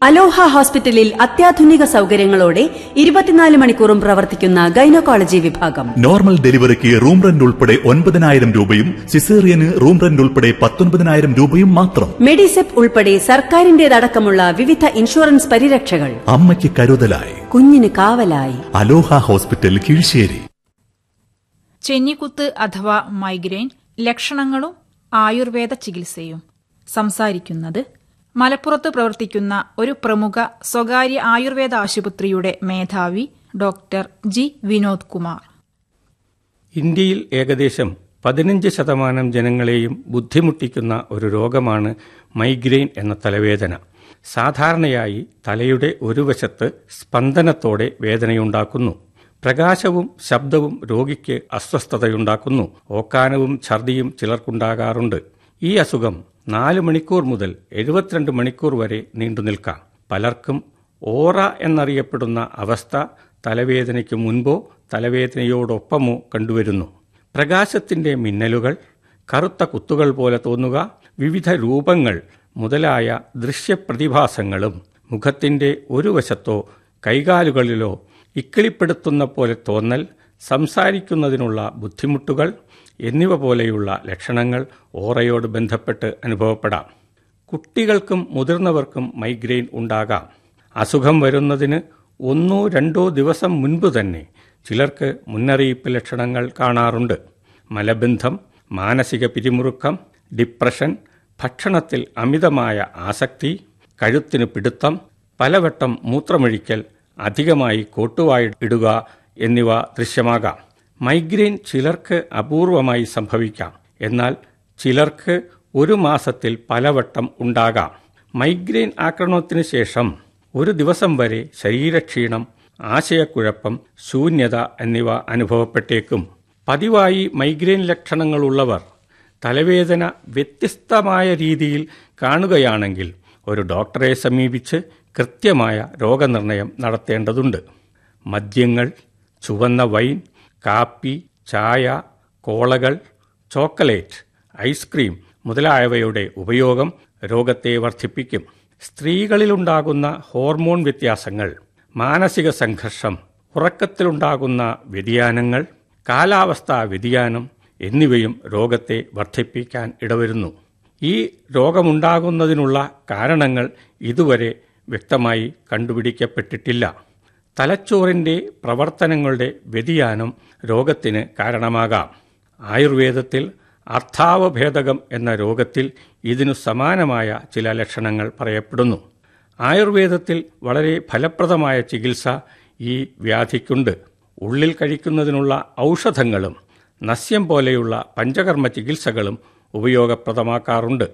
അലോഹ ഹോസ്പിറ്റലിൽ അത്യാധുനിക സൗകര്യങ്ങളോടെ ഇരുപത്തിനാല് മണിക്കൂറും പ്രവർത്തിക്കുന്ന ഗൈനക്കോളജി വിഭാഗം നോർമൽ ഡെലിവറിക്ക് റൂം റെന്റ് ഉൾപ്പെടെ ഒൻപതിനായിരം രൂപയും സിസേറിയന് റൂം റെന്റ് ഉൾപ്പെടെ പത്തൊൻപതിനായിരം രൂപയും മാത്രം മെഡിസെപ്പ് ഉൾപ്പെടെ സർക്കാരിന്റേതടക്കമുള്ള വിവിധ ഇൻഷുറൻസ് പരിരക്ഷകൾ അമ്മയ്ക്ക് കരുതലായി കുഞ്ഞിന് കാവലായി അലോഹ ഹോസ്പിറ്റൽ കീഴ്ശേരി ചെന്നിക്കുത്ത് അഥവാ മൈഗ്രെയിൻ ലക്ഷണങ്ങളും ആയുർവേദ ചികിത്സയും സംസാരിക്കുന്നത് മലപ്പുറത്ത് പ്രവർത്തിക്കുന്ന ഒരു പ്രമുഖ സ്വകാര്യ ആയുർവേദ ആശുപത്രിയുടെ മേധാവി ഡോക്ടർ ജി വിനോദ് കുമാർ ഇന്ത്യയിൽ ഏകദേശം പതിനഞ്ച് ശതമാനം ജനങ്ങളെയും ബുദ്ധിമുട്ടിക്കുന്ന ഒരു രോഗമാണ് മൈഗ്രെയിൻ എന്ന തലവേദന സാധാരണയായി തലയുടെ ഒരു വശത്ത് സ്പന്ദനത്തോടെ വേദനയുണ്ടാക്കുന്നു പ്രകാശവും ശബ്ദവും രോഗിക്ക് അസ്വസ്ഥതയുണ്ടാക്കുന്നു ഓക്കാനവും ഛർദിയും ചിലർക്കുണ്ടാകാറുണ്ട് ഈ അസുഖം നാല് മണിക്കൂർ മുതൽ എഴുപത്തിരണ്ട് മണിക്കൂർ വരെ നീണ്ടുനിൽക്കാം പലർക്കും ഓറ എന്നറിയപ്പെടുന്ന അവസ്ഥ തലവേദനയ്ക്ക് മുൻപോ തലവേദനയോടൊപ്പമോ കണ്ടുവരുന്നു പ്രകാശത്തിന്റെ മിന്നലുകൾ കറുത്ത കുത്തുകൾ പോലെ തോന്നുക വിവിധ രൂപങ്ങൾ മുതലായ ദൃശ്യപ്രതിഭാസങ്ങളും മുഖത്തിന്റെ ഒരു വശത്തോ കൈകാലുകളിലോ ഇക്കിളിപ്പെടുത്തുന്ന പോലെ തോന്നൽ സംസാരിക്കുന്നതിനുള്ള ബുദ്ധിമുട്ടുകൾ എന്നിവ പോലെയുള്ള ലക്ഷണങ്ങൾ ഓറയോട് ബന്ധപ്പെട്ട് അനുഭവപ്പെടാം കുട്ടികൾക്കും മുതിർന്നവർക്കും മൈഗ്രെയിൻ ഉണ്ടാകാം അസുഖം വരുന്നതിന് ഒന്നോ രണ്ടോ ദിവസം മുൻപ് തന്നെ ചിലർക്ക് മുന്നറിയിപ്പ് ലക്ഷണങ്ങൾ കാണാറുണ്ട് മലബന്ധം മാനസിക പിരിമുറുക്കം ഡിപ്രഷൻ ഭക്ഷണത്തിൽ അമിതമായ ആസക്തി കഴുത്തിന് പിടുത്തം പലവട്ടം മൂത്രമൊഴിക്കൽ അധികമായി കോട്ടുവായി ഇടുക എന്നിവ ദൃശ്യമാകാം മൈഗ്രെയിൻ ചിലർക്ക് അപൂർവമായി സംഭവിക്കാം എന്നാൽ ചിലർക്ക് ഒരു മാസത്തിൽ പലവട്ടം ഉണ്ടാകാം മൈഗ്രെയിൻ ആക്രമണത്തിന് ശേഷം ഒരു ദിവസം വരെ ശരീരക്ഷീണം ആശയക്കുഴപ്പം ശൂന്യത എന്നിവ അനുഭവപ്പെട്ടേക്കും പതിവായി മൈഗ്രെയിൻ ലക്ഷണങ്ങളുള്ളവർ തലവേദന വ്യത്യസ്തമായ രീതിയിൽ കാണുകയാണെങ്കിൽ ഒരു ഡോക്ടറെ സമീപിച്ച് കൃത്യമായ രോഗനിർണയം നടത്തേണ്ടതുണ്ട് മദ്യങ്ങൾ ചുവന്ന വൈൻ കാപ്പി ചായ കോളകൾ ചോക്കലേറ്റ് ഐസ്ക്രീം മുതലായവയുടെ ഉപയോഗം രോഗത്തെ വർദ്ധിപ്പിക്കും സ്ത്രീകളിലുണ്ടാകുന്ന ഹോർമോൺ വ്യത്യാസങ്ങൾ മാനസിക സംഘർഷം ഉറക്കത്തിലുണ്ടാകുന്ന വ്യതിയാനങ്ങൾ കാലാവസ്ഥാ വ്യതിയാനം എന്നിവയും രോഗത്തെ വർദ്ധിപ്പിക്കാൻ ഇടവരുന്നു ഈ രോഗമുണ്ടാകുന്നതിനുള്ള കാരണങ്ങൾ ഇതുവരെ വ്യക്തമായി കണ്ടുപിടിക്കപ്പെട്ടിട്ടില്ല തലച്ചോറിന്റെ പ്രവർത്തനങ്ങളുടെ വ്യതിയാനം രോഗത്തിന് കാരണമാകാം ആയുർവേദത്തിൽ അർത്ഥാവഭേദകം എന്ന രോഗത്തിൽ ഇതിനു സമാനമായ ചില ലക്ഷണങ്ങൾ പറയപ്പെടുന്നു ആയുർവേദത്തിൽ വളരെ ഫലപ്രദമായ ചികിത്സ ഈ വ്യാധിക്കുണ്ട് ഉള്ളിൽ കഴിക്കുന്നതിനുള്ള ഔഷധങ്ങളും നസ്യം പോലെയുള്ള പഞ്ചകർമ്മ ചികിത്സകളും ഉപയോഗപ്രദമാക്കാറുണ്ട്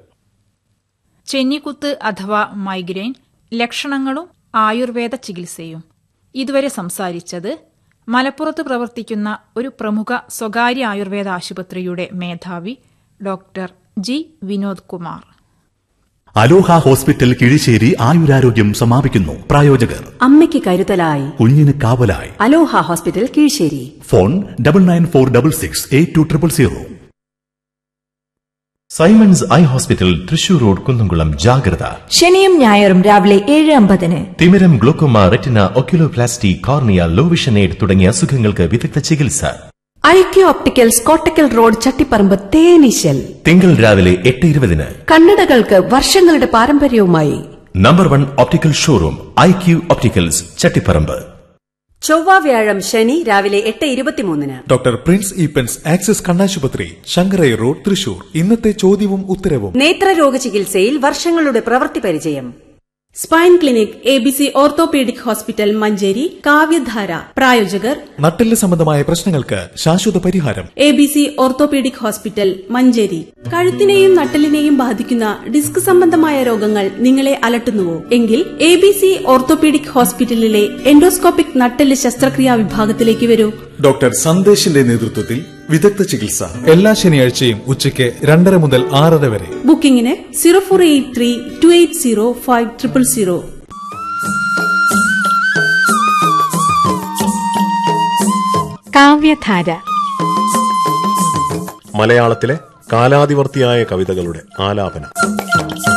ചെന്നിക്കുത്ത് അഥവാ മൈഗ്രെയിൻ ലക്ഷണങ്ങളും ആയുർവേദ ചികിത്സയും ഇതുവരെ സംസാരിച്ചത് മലപ്പുറത്ത് പ്രവർത്തിക്കുന്ന ഒരു പ്രമുഖ സ്വകാര്യ ആയുർവേദ ആശുപത്രിയുടെ മേധാവി doctor G Vinod Kumar Aloha hospital Kizhissery ആയുരാരോഗ്യം സമാപിക്കുന്നു പ്രായോജകർ അമ്മയ്ക്ക് കരുതലായി കുഞ്ഞിന് കാവലായി Aloha hospital Kizhissery phone double nine four double six eight two triple zero Simons eye hospital Thrissur road Kunnamkulam ജാഗ്രത ശനിയും ഞായറും രാവിലെ ഏഴ് അമ്പതിന് തിമിരം glaucoma retina oculoplasty cornea low vision aid തുടങ്ങിയ അസുഖങ്ങൾക്ക് വിദഗ്ധ ചികിത്സ IQ opticals Kottakkal road Chattiparamba തേനീശൽ തിങ്കൾ രാവിലെ എട്ട് ഇരുപതിന് കണ്ണടകൾക്ക് വർഷങ്ങളുടെ പാരമ്പര്യവുമായി number one optical showroom I Q opticals Chattiparamba ചൊവ്വ വ്യാഴം ശനി രാവിലെ എട്ട് ഇരുപത്തിമൂന്നിന് ഡോക്ടർ പ്രിൻസ് ഈപ്പൻസ് ആക്സിസ് കണ്ണാശുപത്രി ശങ്കരൈ റോഡ് തൃശൂർ ഇന്നത്തെ ചോദ്യവും ഉത്തരവും നേത്രരോഗ ചികിത്സയിൽ വർഷങ്ങളുടെ പ്രവൃത്തി പരിചയം spine clinic A B C orthopaedic hospital Manjeri Kavyadhara പ്രായോജകർ നട്ടെല്ല് സംബന്ധമായ പ്രശ്നങ്ങൾക്ക് ശാശ്വത പരിഹാരം A B C orthopaedic hospital Manjeri കഴുത്തിനെയും നട്ടലിനെയും ബാധിക്കുന്ന ഡിസ്ക് സംബന്ധമായ രോഗങ്ങൾ നിങ്ങളെ അലട്ടുന്നുവോ എങ്കിൽ എ ബി സി ഓർത്തോപീഡിക് ഹോസ്പിറ്റലിലെ എൻഡോസ്കോപ്പിക് നട്ടെല്ല് ശസ്ത്രക്രിയാ വിഭാഗത്തിലേക്ക് വരൂ ഡോക്ടർ സന്ദേശിന്റെ നേതൃത്വത്തിൽ വിദഗ്ധ ചികിത്സ എല്ലാ ശനിയാഴ്ചയും ഉച്ചയ്ക്ക് രണ്ടര മുതൽ ആറര വരെ ബുക്കിംഗിന് zero four eight three two eight zero five triple zero Kavyadhara മലയാളത്തിലെ കാലാതിവർത്തിയായ കവിതകളുടെ ആലാപനം